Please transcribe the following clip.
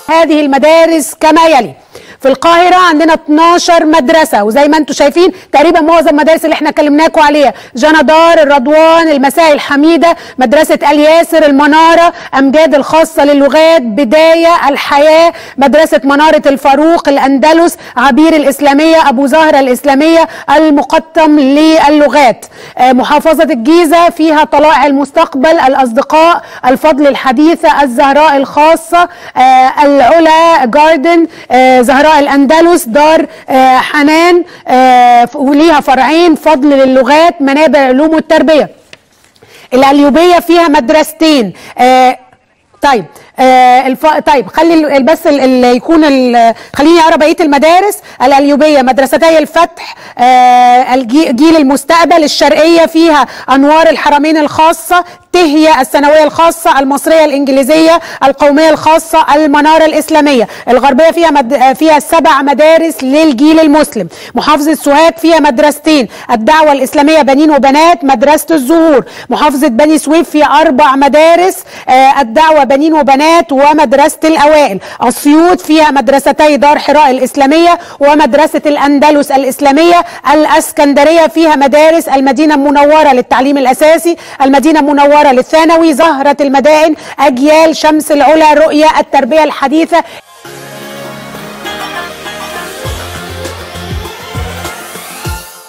هذه المدارس كما يلي في القاهرة عندنا 12 مدرسة وزي ما انتم شايفين تقريبا معظم المدارس اللي احنا كلمناكم عليها جندار الرضوان المساء الحميدة مدرسة الياسر المنارة أمجاد الخاصة للغات بداية الحياة مدرسة منارة الفاروق الأندلس عبير الإسلامية أبو زهرة الإسلامية المقطم للغات آه، محافظة الجيزة فيها طلائع المستقبل الأصدقاء الفضل الحديثة الزهراء الخاصة آه، العلا جاردن آه، زهراء الأندلس دار آه، حنان آه، وليها فرعين فضل للغات منابع العلوم والتربية القليوبية فيها مدرستين آه، طيب آه الف... طيب خلي ال- بس ال... ال... يكون ال... خليني اقرا بقيه المدارس القليوبيه مدرستي الفتح آه الجي... جيل المستقبل الشرقيه فيها انوار الحرمين الخاصه تهيا الثانويه الخاصه المصريه الانجليزيه القوميه الخاصه المناره الاسلاميه الغربيه فيها مد... آه، فيها سبع مدارس للجيل المسلم محافظه سوهاج فيها مدرستين الدعوه الاسلاميه بنين وبنات مدرسه الزهور محافظه بني سويف فيها اربع مدارس آه الدعوه بنين وبنات ومدرسه الاوائل اسيوط فيها مدرستي دار حراء الاسلاميه ومدرسه الاندلس الاسلاميه الاسكندريه فيها مدارس المدينه المنوره للتعليم الاساسي المدينه المنوره للثانوي زهره المدائن اجيال شمس العلا رؤيه التربيه الحديثه